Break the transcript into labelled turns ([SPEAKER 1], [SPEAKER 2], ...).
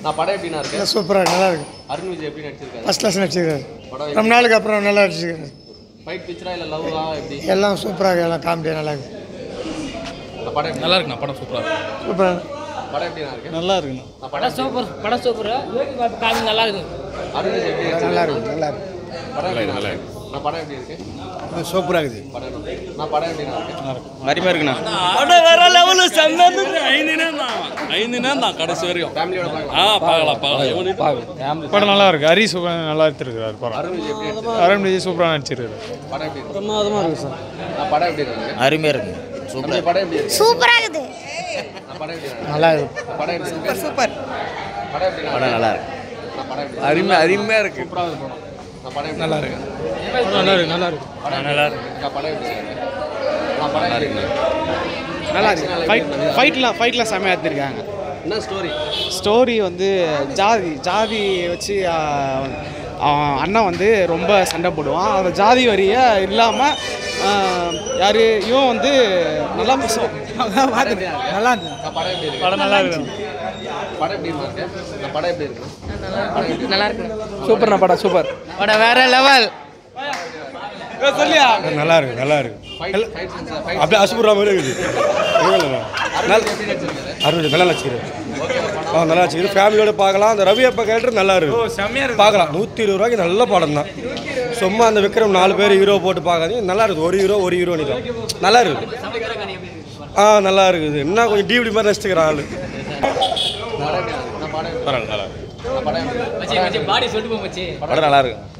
[SPEAKER 1] நான் படம் எப்படிண்ணா இருக்கு
[SPEAKER 2] சூப்பராக நல்லா இருக்கு
[SPEAKER 1] அருண் விஜய் எப்படி நடிச்சிருக்காரு
[SPEAKER 2] ஃபஸ்ட் கிளாஸ் நடிச்சிருக்காரு
[SPEAKER 1] படம்
[SPEAKER 2] ரொம்ப நாளுக்கு அப்புறம் நல்லா நடிச்சிருக்காரு
[SPEAKER 1] ஃபைட் பிக்சரா இல்லை லவ்வா எப்படி
[SPEAKER 2] எல்லாம் சூப்பராக எல்லாம் காமெடியாக நல்லா இருக்கு
[SPEAKER 1] நான் படம் எப்படி
[SPEAKER 3] நல்லா இருக்குண்ணா படம் சூப்பராக இருக்கு
[SPEAKER 2] சூப்பராக
[SPEAKER 1] படம் எப்படிண்ணா இருக்கு
[SPEAKER 3] நல்லா இருக்குண்ணா
[SPEAKER 1] நான் படம்
[SPEAKER 4] சூப்பர் படம் சூப்பர் காமி நல்லா இருக்கு
[SPEAKER 1] அருண் விஜய் எப்படி நடிச்சிருக்காரு?
[SPEAKER 2] நல்லா இருக்கு நல்லா இருக்கு
[SPEAKER 1] படம் எப்படி நல்லா இருக்கு நான் படம் எப்படி இருக்கு
[SPEAKER 2] சூப்பராக இருக்குது
[SPEAKER 1] படம் நான் படம் எப்படிண்ணா இருக்கு
[SPEAKER 3] அருமையாக இருக்குண்ணா படம் வேற லெவலு செம்ம ஐந்துனே தான் ஐந்துனே தான் கடைசி வரைக்கும்
[SPEAKER 1] ஃபேமிலியோட பார்க்கலாம்
[SPEAKER 3] ஆ பார்க்கலாம் பார்க்கலாம்
[SPEAKER 5] படம் நல்லா இருக்கு ஹரி சூப்பர் நல்லா எடுத்துருக்காரு படம்
[SPEAKER 1] அருண் விஜய் எப்படி நடிச்சிருக்காரு?
[SPEAKER 5] அருண் விஜய் சூப்பராக நடிச்சிருக்காரு
[SPEAKER 1] படம் எப்படி இருக்கு
[SPEAKER 3] பிரமாதமாக இருக்கு சார்
[SPEAKER 1] நான் படம் எப்படி இருக்கு
[SPEAKER 3] அருமையாக இருக்கு
[SPEAKER 1] நம்ம படம் எப்படி இருக்கு
[SPEAKER 6] சூப்பரா இருக்குது
[SPEAKER 1] நான் படம் எப்படி இருக்கு
[SPEAKER 2] நல்லா இருக்கு
[SPEAKER 1] நான் படம் எப்படி இருக்கு
[SPEAKER 6] சூப்பர்
[SPEAKER 1] படம் எப்படி
[SPEAKER 3] படம் நல்லா இருக்கு
[SPEAKER 1] நான் படம் எப்படி
[SPEAKER 3] அருமை அருமையாக இருக்கு
[SPEAKER 1] சூப்பராக இருக்கு படம் நான் படம் எப்படி நல்லா இருக்கு
[SPEAKER 5] நல்லா இருக்கு நல்லா இருக்கு
[SPEAKER 1] படம் நல்லா இருக்கு நான் படம் எப்படி இருக்கு நான் படம் எப்படி இருக்கு
[SPEAKER 7] நல்லா இருக்கு ஃபைட் ஃபைட்லாம் ஃபைட்லாம் செம்மையாக எடுத்திருக்காங்க
[SPEAKER 1] என்ன ஸ்டோரி
[SPEAKER 7] ஸ்டோரி வந்து ஜாதி ஜாதி வச்சு ஆ, ஆ, அண்ணன் வந்து ரொம்ப சண்டை போடுவான் அந்த ஜாதி வரியை இல்லாமல் யார் இவன் வந்து நல்லா நல்லா இருந்துச்சு
[SPEAKER 1] நான் படம் எப்படி இருக்கு
[SPEAKER 5] படம் நல்லா இருக்கு
[SPEAKER 1] படம் எப்படி இருக்கு நான் படம் எப்படி இருக்கு படம் எப்படி இருக்கு
[SPEAKER 4] நல்லா இருக்கு
[SPEAKER 7] சூப்பர்ண்ணா படம் சூப்பர்
[SPEAKER 4] படம் வேற லெவல்
[SPEAKER 7] சொல்லியா
[SPEAKER 5] நல்லா இருக்கு நல்லா இருக்கு
[SPEAKER 1] ஃபைட் ஃபைட் சென்ஸ் ஃபைட்
[SPEAKER 5] அப்படியே அசுபுரா மாதிரி இருக்குது
[SPEAKER 1] அருண் எப்படி நடிச்சிருக்காரு
[SPEAKER 5] அருண் நல்லா நடிச்சிருக்காரு ஆ நல்லா நடிச்சிருக்கு ஃபேமிலியோட பார்க்கலாம் அந்த ரவி அப்பா கேரக்டர் நல்லா இருக்கு
[SPEAKER 7] செம்மையாக இருக்கு
[SPEAKER 5] பார்க்கலாம் நூற்றி இருபது ரூபாய்க்கு நல்ல படம் தான் சும்மா அந்த விக்ரம் நாலு பேர் ஹீரோ போட்டு பார்க்காதீங்க நல்லா இருக்குது ஒரு ஹீரோ ஒரு ஹீரோ நிற்கும் நல்லா இருக்குது ஆ நல்லா இருக்குது என்ன கொஞ்சம் டிவிடி மாதிரி நடிச்சுக்கிற ஆள்
[SPEAKER 1] படம் எப்படி இருக்கு நான் படம் எப்படி
[SPEAKER 5] பரவாயில்ல நல்லா இருக்கு
[SPEAKER 1] நான் படம் எப்படி இருக்கு
[SPEAKER 4] பாடி சொல்லிட்டு போச்சு
[SPEAKER 3] படம் நல்லா இருக்கு